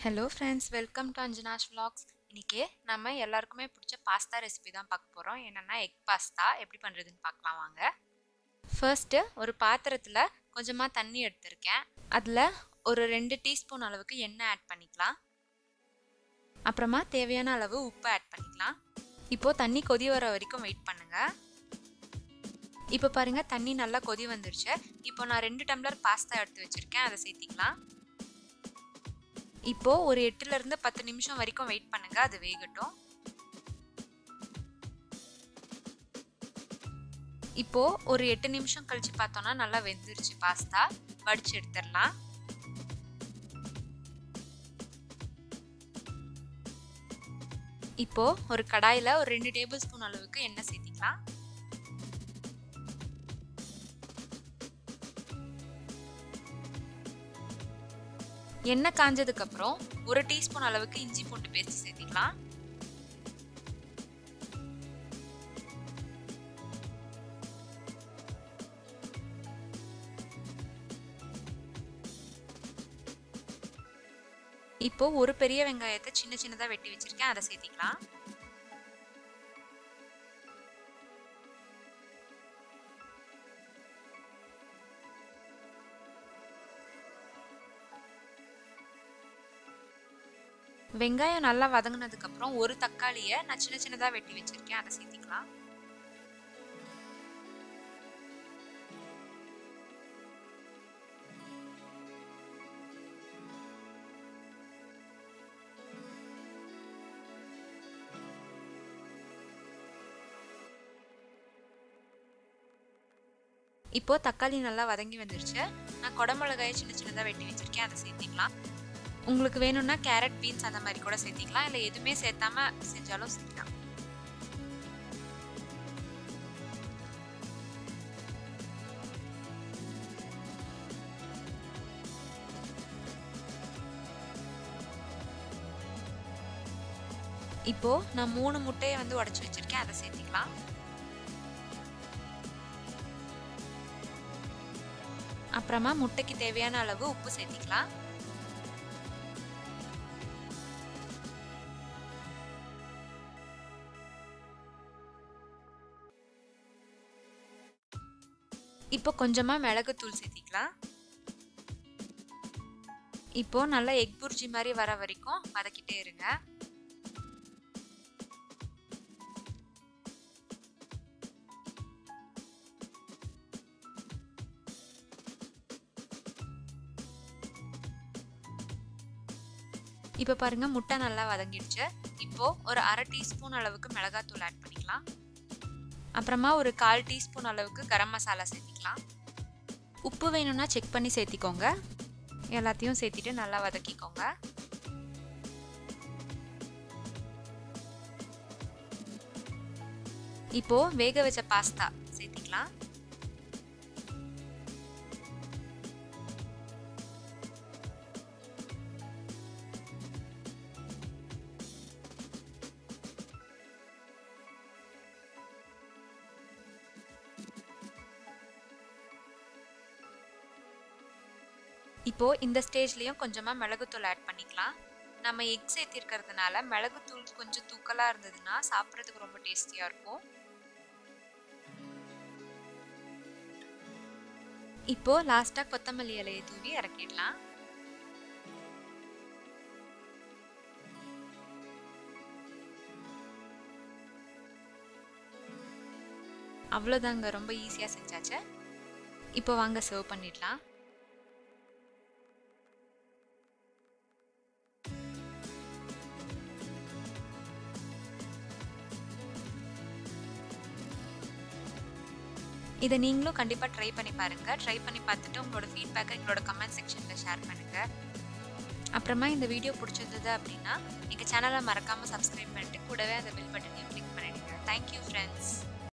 hello friends welcome to Anjana's vlogs இன்னைக்கு நம்ம எல்லாருக்குமே பிடிச்ச பாஸ்தா ரெசிபி தான் பார்க்க போகிறோம் என்னென்னா எக் பாஸ்தா எப்படி பண்ணுறதுன்னு பார்க்கலாம் வாங்க ஃபர்ஸ்ட்டு ஒரு பாத்திரத்தில் கொஞ்சமாக தண்ணி எடுத்திருக்கேன் அதில் ஒரு ரெண்டு டீஸ்பூன் அளவுக்கு எண்ணெய் ஆட் பண்ணிக்கலாம் அப்புறமா தேவையான அளவு உப்பு ஆட் பண்ணிக்கலாம் இப்போது தண்ணி கொதி வர வரைக்கும் வெயிட் பண்ணுங்கள் இப்போ பாருங்கள் தண்ணி நல்லா கொதி வந்துருச்சு இப்போ நான் ரெண்டு டம்ளர் பாஸ்தா எடுத்து வச்சுருக்கேன் அதை சேர்த்திக்கலாம் இப்போ ஒரு எட்டுல இருந்து பத்து நிமிஷம் வரைக்கும் வெயிட் பண்ணுங்க அது வேகட்டும் இப்போ ஒரு எட்டு நிமிஷம் கழிச்சு பார்த்தோம்னா நல்லா வெந்துருச்சு பாஸ்தா வடிச்சு எடுத்துடலாம் இப்போ ஒரு கடாயில ஒரு ரெண்டு டேபிள் ஸ்பூன் அளவுக்கு எண்ணெய் சேர்த்திக்கலாம் எண்ணெய் காஞ்சதுக்கு அப்புறம் ஒரு டீஸ்பூன் அளவுக்கு இஞ்சி பூண்டு பேஸ்ட் சேர்த்திக்கலாம் இப்போ ஒரு பெரிய வெங்காயத்தை சின்ன சின்னதாக வெட்டி வச்சிருக்கேன் அதை சேர்த்திக்கலாம் வெங்காயம் நல்லா வதங்கினதுக்கு அப்புறம் ஒரு தக்காளியை நான் சின்ன சின்னதாக வெட்டி வச்சிருக்கேன் அதை சேர்த்திக்கலாம் இப்போ தக்காளி நல்லா வதங்கி வந்துருச்சு நான் குடமிளகாயை சின்ன சின்னதாக வெட்டி வச்சிருக்கேன் அதை சேர்த்திக்கலாம் உங்களுக்கு வேணும்னா கேரட் பீன்ஸ் அந்த மாதிரி கூட சேர்த்திக்கலாம் இல்லை எதுவுமே சேர்த்தாம செஞ்சாலும் செய்யலாம் இப்போ நான் மூணு முட்டையை வந்து உடச்சி வச்சிருக்கேன் அதை சேர்த்திக்கலாம் அப்புறமா முட்டைக்கு தேவையான அளவு உப்பு சேர்த்திக்கலாம் இப்போ கொஞ்சமாக மிளகுத்தூள் சேர்த்திக்கலாம் இப்போ நல்லா எக் புர்ஜி மாதிரி வர வரைக்கும் வதக்கிட்டே இருங்க இப்போ பாருங்க முட்டை நல்லா வதங்கிடுச்சு இப்போ ஒரு அரை டீஸ்பூன் அளவுக்கு மிளகாத்தூள் ஆட் பண்ணிக்கலாம் அப்புறமா ஒரு கால் டீஸ்பூன் அளவுக்கு கரம் மசாலா சேர்த்திக்கலாம் உப்பு வேணும்னா செக் பண்ணி சேர்த்திக்கோங்க எல்லாத்தையும் சேர்த்திட்டு நல்லா வதக்கிக்கோங்க இப்போ வேக வச்ச பாஸ்தா சேர்த்திக்கலாம் இப்போ இந்த ஸ்டேஜ்லேயும் கொஞ்சமாக மிளகுத்தூள் ஆட் பண்ணிக்கலாம் நம்ம எக் சேர்த்திருக்கிறதுனால மிளகுத்தூள் கொஞ்சம் தூக்கலாக இருந்ததுன்னா சாப்பிட்றதுக்கு ரொம்ப டேஸ்டியாக இருக்கும் இப்போ லாஸ்ட்டாக கொத்தமல்லி இலையை தூவி இறக்கிடலாம் அவ்வளோதாங்க ரொம்ப ஈஸியாக செஞ்சாச்சு இப்போ வாங்க சர்வ் பண்ணிடலாம் இதை நீங்களும் கண்டிப்பாக ட்ரை பண்ணி பாருங்கள் ட்ரை பண்ணி பார்த்துட்டு உங்களோட ஃபீட்பேக்கை எங்களோட கமெண்ட் செக்ஷனில் ஷேர் பண்ணுங்கள் அப்புறமா இந்த வீடியோ பிடிச்சிருந்தது அப்படின்னா எங்கள் சேனலை மறக்காமல் சப்ஸ்கிரைப் பண்ணிட்டு கூடவே அந்த பில் பட்டனையும் கிளிக் பண்ணிடுங்க தேங்க்யூ ஃப்ரெண்ட்ஸ்